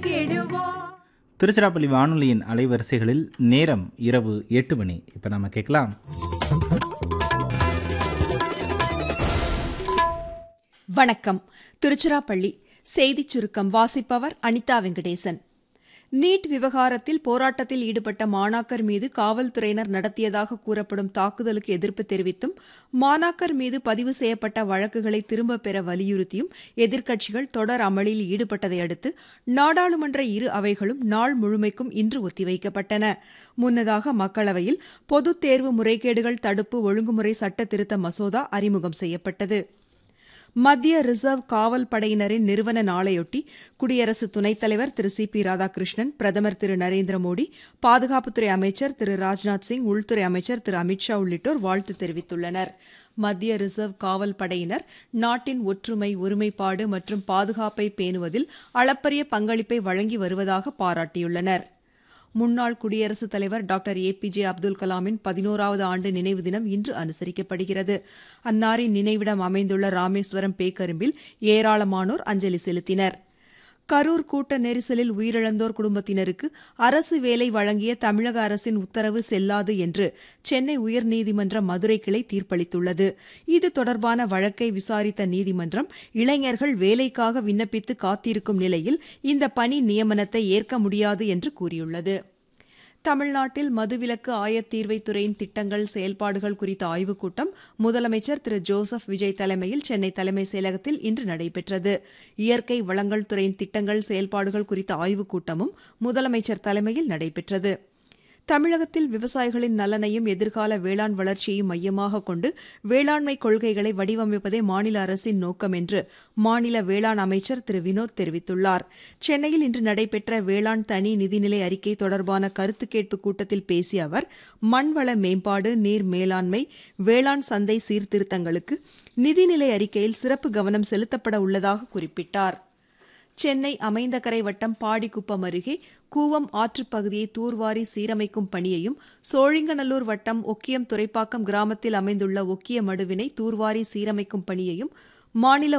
கணக்கிடுவோம் திருச்சிராப்பள்ளி வானொலியின் அலைவரிசைகளில் நேரம் இரவு எட்டு மணி இப்போ நம்ம கேட்கலாம் வணக்கம் திருச்சிராப்பள்ளி செய்திச் சுருக்கம் வாசிப்பவர் அனிதா வெங்கடேசன் நீட் விவகாரத்தில் போராட்டத்தில் ஈடுபட்ட மாணாக்கர் மீது காவல்துறையினர் நடத்தியதாக கூறப்படும் தாக்குதலுக்கு எதிர்ப்பு தெரிவித்தும் மாணாக்கர் மீது பதிவு செய்யப்பட்ட வழக்குகளை திரும்பப் பெற வலியுறுத்தியும் எதிர்க்கட்சிகள் தொடர் அமளியில் ஈடுபட்டதை அடுத்து நாடாளுமன்ற இரு அவைகளும் நாள் முழுமைக்கும் இன்று ஒத்திவைக்கப்பட்டன முன்னதாக மக்களவையில் பொதுத் தேர்வு முறைகேடுகள் தடுப்பு ஒழுங்குமுறை சட்ட திருத்த மசோதா அறிமுகம் செய்யப்பட்டது மத்திய ரிசர்வ் காவல் படையினரின் நிறுவன நாளையொட்டி குடியரசு துணைத் தலைவர் திரு சி பி ராதாகிருஷ்ணன் பிரதமர் திரு நரேந்திர மோடி பாதுகாப்புத்துறை அமைச்சர் திரு ராஜ்நாத் சிங் உள்துறை அமைச்சர் திரு அமித்ஷா உள்ளிட்டோர் வாழ்த்து தெரிவித்துள்ளனர் மத்திய ரிசர்வ் காவல் படையினர் நாட்டின் ஒற்றுமை ஒருமைப்பாடு மற்றும் பாதுகாப்பை பேணுவதில் அளப்பரிய பங்களிப்பை வழங்கி வருவதாக பாராட்டியுள்ளனா் முன்னாள் குடியரசுத் தலைவர் doctor A P J Abdul கலாமின் பதினோராவது ஆண்டு நினைவு தினம் இன்று அனுசரிக்கப்படுகிறது அன்னாரின் நினைவிடம் அமைந்துள்ள ராமேஸ்வரம் பேக்கரும்பில் ஏராளமானோர் அஞ்சலி செலுத்தினர் கரூர் கூட்ட நெரிசலில் உயிரிழந்தோர் குடும்பத்தினருக்கு அரசு வேலை வழங்கிய தமிழக அரசின் உத்தரவு செல்லாது என்று சென்னை உயர்நீதிமன்ற மதுரை கிளை தீர்ப்பளித்துள்ளது இது தொடர்பான வழக்கை விசாரித்த நீதிமன்றம் இளைஞர்கள் வேலைக்காக விண்ணப்பித்து காத்திருக்கும் நிலையில் இந்த பணி நியமனத்தை ஏற்க முடியாது என்று கூறியுள்ளது தமிழ்நாட்டில் மதுவிலக்கு ஆயத்தீர்வைத் துறையின் திட்டங்கள் செயல்பாடுகள் குறித்த ஆய்வுக் கூட்டம் முதலமைச்சர் திரு ஜோசப் விஜய் தலைமையில் சென்னை தலைமைச் செயலகத்தில் இன்று நடைபெற்றது இயற்கை வளங்கள் துறையின் திட்டங்கள் செயல்பாடுகள் குறித்த ஆய்வுக் கூட்டமும் முதலமைச்சர் தலைமையில் நடைபெற்றது தமிழகத்தில் விவசாயிகளின் நலனையும் எதிர்கால வேளாண் வளர்ச்சியையும் மையமாக கொண்டு வேளாண்மை கொள்கைகளை வடிவமைப்பதே மாநில அரசின் நோக்கம் என்று மாநில வேளாண் அமைச்சர் திரு வினோத் தெரிவித்துள்ளார் சென்னையில் இன்று நடைபெற்ற வேளாண் தனி நிதிநிலை அறிக்கை தொடர்பான கருத்து கேட்பு கூட்டத்தில் பேசிய அவர் மண்வள மேம்பாடு நீர் மேலாண்மை வேளாண் சந்தை சீர்திருத்தங்களுக்கு நிதிநிலை அறிக்கையில் சிறப்பு கவனம் செலுத்தப்பட உள்ளதாக குறிப்பிட்டார் சென்னை அமைந்தகரை வட்டம் பாடிக்குப்பம் அருகே கூவம் ஆற்றுப் பகுதியை தூர்வாரி சீரமைக்கும் பணியையும் சோழிங்கநல்லூர் வட்டம் ஒக்கியம் துறைப்பாக்கம் கிராமத்தில் அமைந்துள்ள ஒக்கிய மடுவினை தூர்வாரி சீரமைக்கும் பணியையும் மாநில